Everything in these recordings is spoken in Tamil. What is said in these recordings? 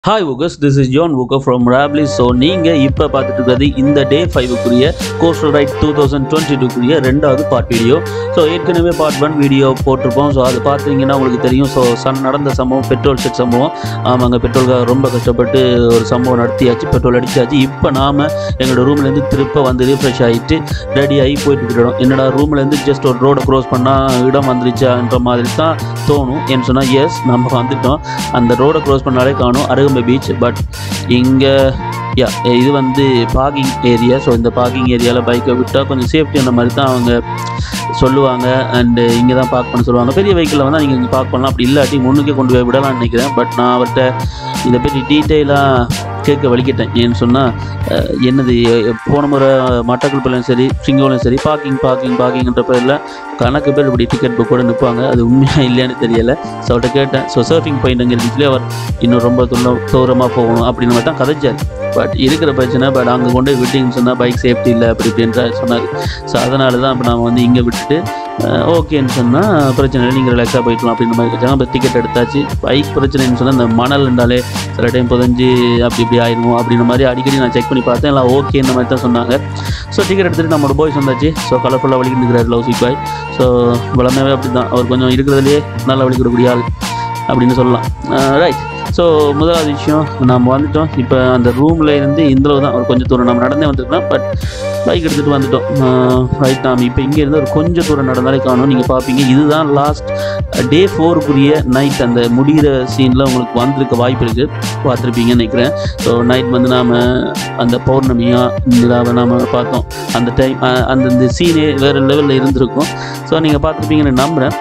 hi guys this is John ஊக்கோ ஃப்ரம் ராப்லி ஸோ நீங்கள் இப்போ பார்த்துட்டு இருக்கிறது இந்த டே ஃபைவுக்குரிய coastal ride two thousand twenty டூக்குரிய ரெண்டாவது பார்ட் வீடியோ ஸோ ஏற்கனவே பார்ட் ஒன் வீடியோ போட்டிருப்போம் ஸோ அது பார்த்தீங்கன்னா உங்களுக்கு தெரியும் ஸோ சன் நடந்த சம்பவம் பெட்ரோல் செட் சம்பவம் ஆமாங்க பெட்ரோலுக்காக ரொம்ப கஷ்டப்பட்டு ஒரு சம்பவம் நடத்தியாச்சு பெட்ரோல் அடிச்சாச்சு இப்போ நாம் எங்களோட ரூம்லேருந்து திருப்ப வந்து ரீஃப்ரெஷ் ஆகிட்டு ரெடி ஆகி போயிட்டு இருக்கிறோம் என்னடா ரூம்லேருந்து ஜஸ்ட் ஒரு ரோடை க்ரோஸ் பண்ணால் இடம் வந்துருச்சான்ற மாதிரி தான் தோணும் ஏன்னு சொன்னால் எஸ் நம்ம வந்துட்டோம் அந்த ரோடை க்ரோஸ் பண்ணாலே காணும் அருகம்பை பீச் பட் இங்கே யா இது வந்து பார்க்கிங் ஏரியா ஸோ இந்த பார்க்கிங் ஏரியாவில் பைக்கை விட்டால் கொஞ்சம் சேஃப்டி அந்த மாதிரி தான் அவங்க சொல்லுவாங்க அண்டு இங்கே தான் பார்க் பண்ண சொல்லுவாங்க பெரிய வெஹிக்கிளில் வந்து நீங்கள் இங்கே பார்க் பண்ணலாம் அப்படி இல்லாட்டி முன்னுக்கே கொண்டு போய் விடலாம்னு நினைக்கிறேன் பட் நான் அவர்கிட்ட இதை பற்றி டீட்டெயிலாக கேட்க வலிக்கிட்டேன் ஏன்னு சொன்னால் என்னது எ- போன முறை மட்டக்குழப்பிலையும் சரி சிங்கோலையும் சரி பார்க்கிங் பார்க்கிங் பார்க்கிங்ன்ற பேரில் கணக்கு பேர் இப்படி டிக்கெட் புக் கூட நிற்பாங்க அது உண்மையாக இல்லையான்னு தெரியலை ஸோ அவர்கிட்ட கேட்டேன் ஸோ சர்ஃபிங் பாயிண்ட் அங்கே இருந்துச்சுலேயே அவர் இன்னும் ரொம்ப தூரம் தூரமாக போகணும் அப்படின்னு மாதிரி தான் கதைச்சார் பட் இருக்கிற பிரச்சனை பட் அங்கே கொண்டு போய் விட்டிங்கன்னு சொன்னால் பைக் சேஃப்டி இல்லை அப்படி இப்படின்ற சொன்னார் ஸோ அதனால தான் இப்போ நான் வந்து இங்கே விட்டுட்டு ஓகேன்னு சொன்னால் பிரச்சனை இல்லை நீங்கள் ரிலாக்ஸாக போய்க்கலாம் அப்படின்ற மாதிரி வச்சாங்க இப்போ டிக்கெட் எடுத்தாச்சு பைக் பிரச்சனைன்னு சொன்னால் இந்த மணல் இருந்தாலே சில டைம் புதஞ்சு அப்படி இப்படி ஆயிடுவோம் அப்படின்ற மாதிரி அடிக்கடி நான் செக் பண்ணி பார்த்தேன் எல்லாம் ஓகே இந்த மாதிரி தான் சொன்னாங்க ஸோ டிக்கெட் எடுத்துகிட்டு நம்மளோட பாய்ஸ் வந்தாச்சு ஸோ கலர்ஃபுல்லாக வலிக்கிட்டு இருக்கிறார் லவ்சிக் பாய் ஸோ வளமையாகவே அப்படி தான் அவர் கொஞ்சம் இருக்கிறதுலே நல்லா வலிக்கிடக்கூடிய ஆள் அப்படின்னு சொல்லலாம் ரைட் ஸோ முதலாவது விஷயம் நம்ம வந்துட்டோம் இப்போ அந்த ரூமில் இருந்து இந்தளவு தான் ஒரு கொஞ்சம் தூரம் நம்ம நடந்தே வந்துருக்கலாம் பட் பைக் எடுத்துகிட்டு வந்துட்டோம் ரைட் நாம் இப்போ இங்கே இருந்து ஒரு கொஞ்சம் தூரம் நடந்தாலே காணும் நீங்கள் பார்ப்பீங்க இதுதான் லாஸ்ட் டே ஃபோருக்குரிய நைட் அந்த முடிகிற சீனில் உங்களுக்கு வந்திருக்க வாய்ப்பு இருக்குது பார்த்துருப்பீங்கன்னு நினைக்கிறேன் ஸோ நைட் வந்து நாம் அந்த பௌர்ணமியாக நிலாவை நாம் பார்த்தோம் அந்த டைம் அந்த இந்த சீனே வேறு லெவலில் இருந்திருக்கும் ஸோ நீங்கள் பார்த்துருப்பீங்கன்னு நம்புகிறேன்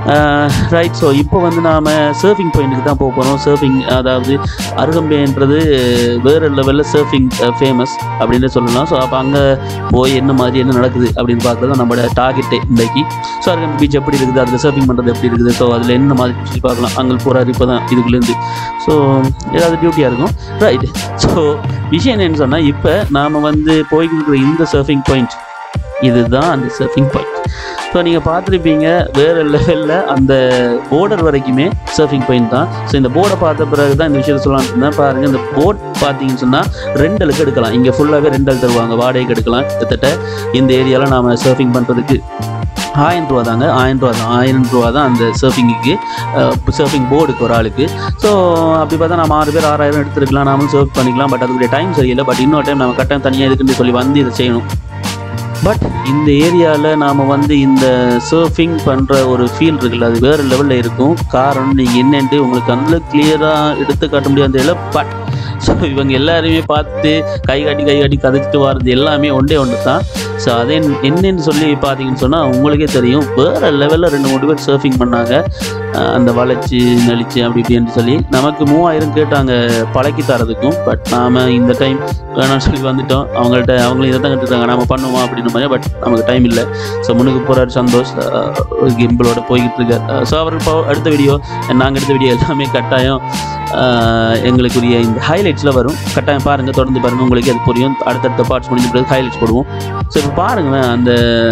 ரைட் ஸோ இப்போ வந்து நாம் சர்ஃபிங் பாயிண்ட்டுக்கு தான் போக போகிறோம் சர்ஃபிங் அதாவது அருகம்பேன்றது வேறு லெவலில் சர்ஃபிங் ஃபேமஸ் அப்படின்னு சொல்லலாம் ஸோ அப்போ அங்கே போய் என்ன மாதிரி என்ன நடக்குது அப்படின்னு பார்க்குறது தான் நம்மளோட டார்கெட்டே இன்றைக்கி ஸோ அருகம்பே பீச் எப்படி இருக்குது அதில் சர்ஃபிங் பண்ணுறது எப்படி இருக்குது ஸோ அதில் என்ன மாதிரி சொல்லி பார்க்கலாம் அங்கே போகிறாரு இப்போ தான் இதுக்குள்ளேருந்து ஸோ ஏதாவது டியூட்டியாக இருக்கும் ரைட் ஸோ விஷயம் என்னன்னு சொன்னால் இப்போ நாம் வந்து போய்கிட்டு இருக்கிற இந்த சர்ஃபிங் பாயிண்ட் இதுதான் அந்த சர்ஃபிங் பாயிண்ட் ஸோ நீங்கள் பார்த்துருப்பீங்க வேறு லெவலில் அந்த போர்டர் வரைக்குமே சர்ஃபிங் பாயிண்ட் தான் ஸோ இந்த போர்டை பார்த்த பிறகு தான் இந்த விஷயத்தை சொல்லலாம்னு இருந்தேன் பாருங்கள் இந்த போட் பார்த்தீங்கன்னு சொன்னால் ரெண்டலுக்கு எடுக்கலாம் இங்கே ஃபுல்லாகவே ரெண்டல் தருவாங்க வாடகைக்கு எடுக்கலாம் கிட்டத்தட்ட இந்த ஏரியாவில் நாம் சர்ஃபிங் பண்ணுறதுக்கு ஆயிரம் ரூபா தாங்க ஆயிரம் ரூபா தான் ஆயிரம் ரூபா தான் அந்த சர்ஃபிங்குக்கு சர்ஃபிங் போர்டுக்கு ஒரு ஆளுக்கு ஸோ அப்படி பார்த்தா நம்ம ஆறு பேர் ஆறாயிரம் எடுத்துருக்கலாம் நாமளும் சர்வ் பண்ணிக்கலாம் பட் அதுக்குரிய டைம் சரியில்லை பட் இன்னொரு டைம் நம்ம கட்டாயம் தனியாக இருக்குன்னு சொல்லி வந்து இதை செய்யணும் பட் இந்த ஏரியாவில் நாம் வந்து இந்த சர்ஃபிங் பண்ணுற ஒரு ஃபீல் இருக்குல்ல அது வேறு லெவலில் இருக்கும் காரணம் நீங்கள் என்னன்ட்டு உங்களுக்கு அதில் கிளியராக எடுத்து காட்ட முடியாது தெரியல பட் ஸோ இவங்க எல்லாரையுமே பார்த்து கை காட்டி கை காட்டி கதைச்சிட்டு வர்றது எல்லாமே ஒன்றே ஒன்று தான் ஸோ அதே என்னன்னு சொல்லி பார்த்தீங்கன்னு சொன்னால் உங்களுக்கே தெரியும் வேறு லெவலில் ரெண்டு மூணு பேர் சர்ஃபிங் பண்ணாங்க அஹ் அந்த வளைச்சி நெளிச்சு அப்படி இப்படின்னு சொல்லி நமக்கு மூவாயிரம் கேட்டாங்க பழக்கி தரதுக்கும் பட் நாம் இந்த டைம் வேணாம்னு சொல்லி வந்துட்டோம் அவங்கள்ட்ட அவங்களும் இதை தான் கற்றுட்டாங்க நாம் பண்ணுவோம் அப்படின்ற மாதிரி பட் நமக்கு டைம் இல்லை ஸோ முன்னுக்கு போகிறார் சந்தோஷ் கிம்பிளோட போய்கிட்டு இருக்கார் ஸோ அவர் இப்போ அடுத்த வீடியோ நாங்கள் எடுத்த வீடியோ எல்லாமே கட்டாயம் அஹ், எங்களுக்குரிய இந்த ஹைலைட்ஸில் வரும் கட்டாயம் பாருங்கள் தொடர்ந்து பாருங்கள் உங்களுக்கு அது புரியும் அடுத்தடுத்த பார்ட்ஸ் முடிஞ்ச பிறகு ஹைலைட்ஸ் போடுவோம் ஸோ இப்போ பாருங்களேன் அந்த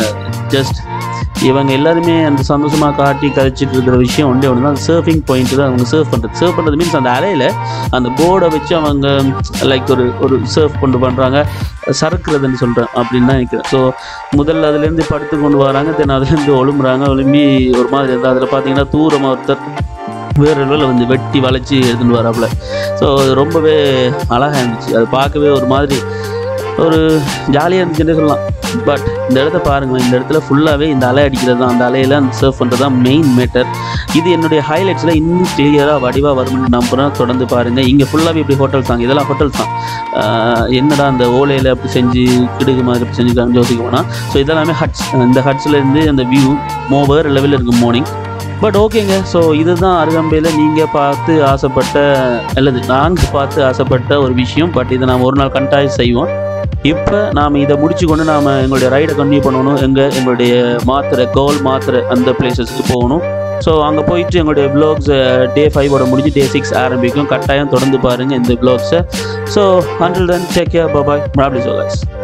ஜஸ்ட் இவங்க எல்லாருமே அந்த சந்தோஷமாக காட்டி கதைச்சிட்டு இருக்கிற விஷயம் ஒன்றே ஒன்று தான் சர்ஃபிங் பாயிண்ட் தான் அவங்க சர்ஃப் பண்ணுறது சர்ஃப் பண்ணுறது மீன்ஸ் அந்த அலையில் அந்த போர்டை வச்சு அவங்க லைக் ஒரு ஒரு சர்ஃப் கொண்டு பண்ணுறாங்க சறுக்குறதுன்னு சொல்கிறேன் அப்படின்னு தான் நினைக்கிறேன் ஸோ முதல்ல அதுலேருந்து படுத்து கொண்டு வராங்க தென் அதுலேருந்து ஒழும்புறாங்க ஒழும்பி ஒரு மாதிரி இருந்தால் அதில் பார்த்தீங்கன்னா தூரமாக ஒருத்தர் வேறு லெவலில் வந்து வெட்டி வளைச்சி எடுத்துகிட்டு வராப்புல ஸோ ரொம்பவே அழகாக இருந்துச்சு அது பார்க்கவே ஒரு மாதிரி ஒரு ஜாலியாக இருந்துச்சுன்னே சொல்லலாம் பட் இந்த இடத்த பாருங்களேன் இந்த இடத்துல ஃபுல்லாகவே இந்த அலை அடிக்கிறது தான் அந்த அலையில் அந்த சர்ஃப் பண்ணுறது தான் மெயின் மேட்டர் இது என்னுடைய ஹைலைட்ஸில் இன்னும் கிளியராக வடிவாக வரும்னு நம்புகிறேன் தொடர்ந்து பாருங்கள் இங்கே ஃபுல்லாகவே இப்படி ஹோட்டல்ஸ் தான் இதெல்லாம் ஹோட்டல்ஸ் தான் ஆஹ் என்னடா அந்த ஓலையில் அப்படி செஞ்சு கிடுகு மாதிரி அப்படி செஞ்சுருக்காங்கன்னு யோசிக்க போனால் ஸோ இதெல்லாமே ஹட்ஸ் இந்த ஹட்ஸில் இருந்து அந்த வியூ மோ வேறு லெவலில் இருக்கும் மார்னிங் பட் ஓகேங்க ஸோ இதுதான் அருகம்பையில் நீங்கள் பார்த்து ஆசைப்பட்ட அல்லது நாங்கள் பார்த்து ஆசைப்பட்ட ஒரு விஷயம் பட் இதை நாம் ஒரு நாள் கண்டாயம் செய்வோம் இப்போ நாம் இதை முடிச்சு கொண்டு நாம் எங்களுடைய ரைடை கண்டினியூ பண்ணணும் எங்கே எங்களுடைய மாத்திரை கோல் மாத்திரை அந்த பிளேசஸ்க்கு போகணும் ஸோ அங்கே போயிட்டு எங்களுடைய வ்ளாக்ஸ் டே ஃபைவோட முடிஞ்சு டே சிக்ஸ் ஆரம்பிக்கும் கட்டாயம் தொடர்ந்து பாருங்கள் இந்த வ்ளாக்ஸை so until then take care bye bye ராப்லி சோகாய்ஸ்